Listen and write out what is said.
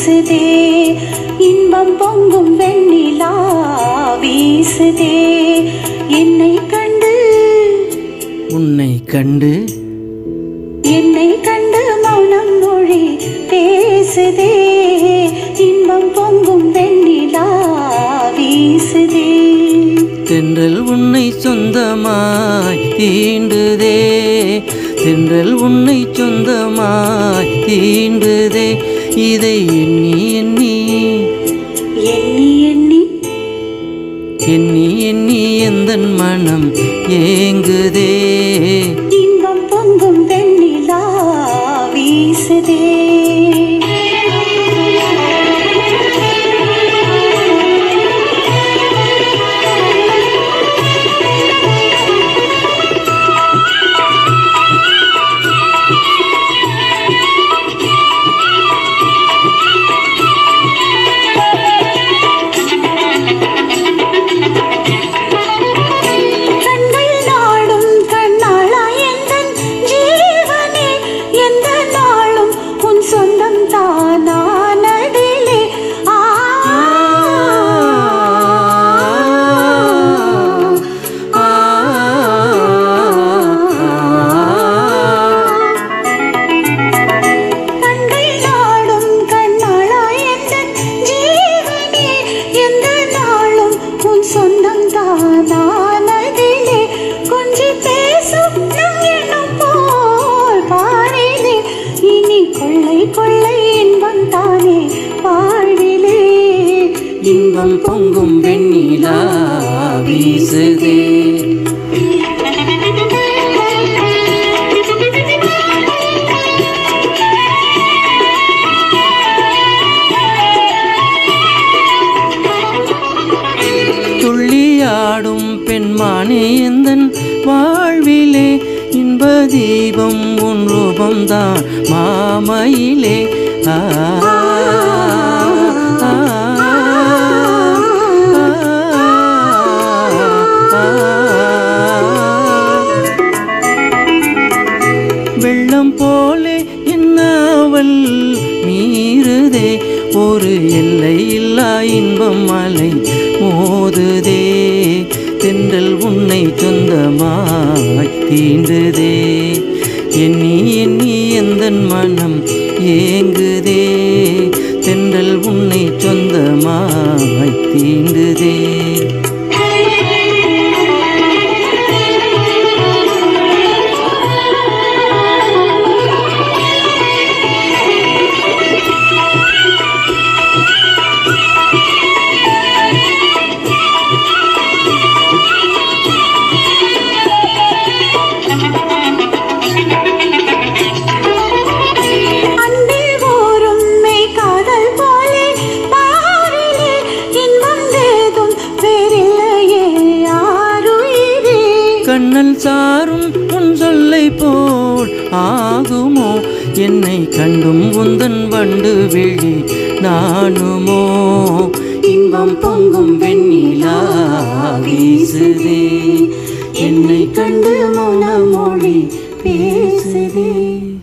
பேசுதே இன்பம் பொங்கும் வெண்ணிலா வீசுதே என்னை கண்டு உன்னை கண்டு என்னை கண்டு மௌனம் மொழி பேசுதே இன்பம் பொங்கும் வெண்ணிலா வீசுதே தென்றல் உன்னை சொந்தமாய் தீண்டுதே தென்றல் உன்னை சொந்தமாய் தீண்டுதே இதை எண்ணி எண்ணி எண்ணி எண்ணி எண்ணி எண்ணி எந்தன் மனம் ஏங்குதே இன்பம் பொங்கும் வெண்ணிலா வீசுதே கண்கள் நாடும் கண்ணாளா எந்தன் ஜீவனே எந்த நாளும் உன் சொந்தம் தானானதிலே ஆ ஆ, கண்கள் நாடும் கண்ணாளா எந்தன் ஜீவனே எந்த நாளும் உன் சொந்தம் தானானதிலே கொஞ்சி பேசும் நம் எண்ணம் போல் பாரிலே இனி கொள்ளை கொள்ளை இன்பம் தானே வாழ்விலே இன்பம் பொங்கும் வெண்ணிலா வீசுதே துள்ளியாடும் பெண்மானே எந்தன் வாழ்விலே இன்ப தீபம் உன் ரூபம்தான் மாமையிலே ஆ, ஆ, ஆ, ஆ. வெள்ளம் போலே என்னாவல் மீறுதே ஒரு எல்லை இல்லா இன்பம் மலை மோதுதே தென்றல் உன்னை சொந்தமாய் தீண்டுதே எண்ணி எண்ணி எந்தன் மனம் ஏங்குதே தென்றல் உன்னை சொந்தமாய் தீண்டுதே அன்பில் ஓரும் மெய் காதல் போலே பாரிலே இன்பம் வேதும் வேறில்லையே யாருயிரே கண்ணல் சாரும் உன் சொல்லை போல் ஆகுமோ என்னை கண்டும் உந்தன் வண்டு விழி நானுமோ இன்பம் பொங்கும் வெண்ணிலா வீசுதே என்னை கண்டு மௌன மொழி பேசுதே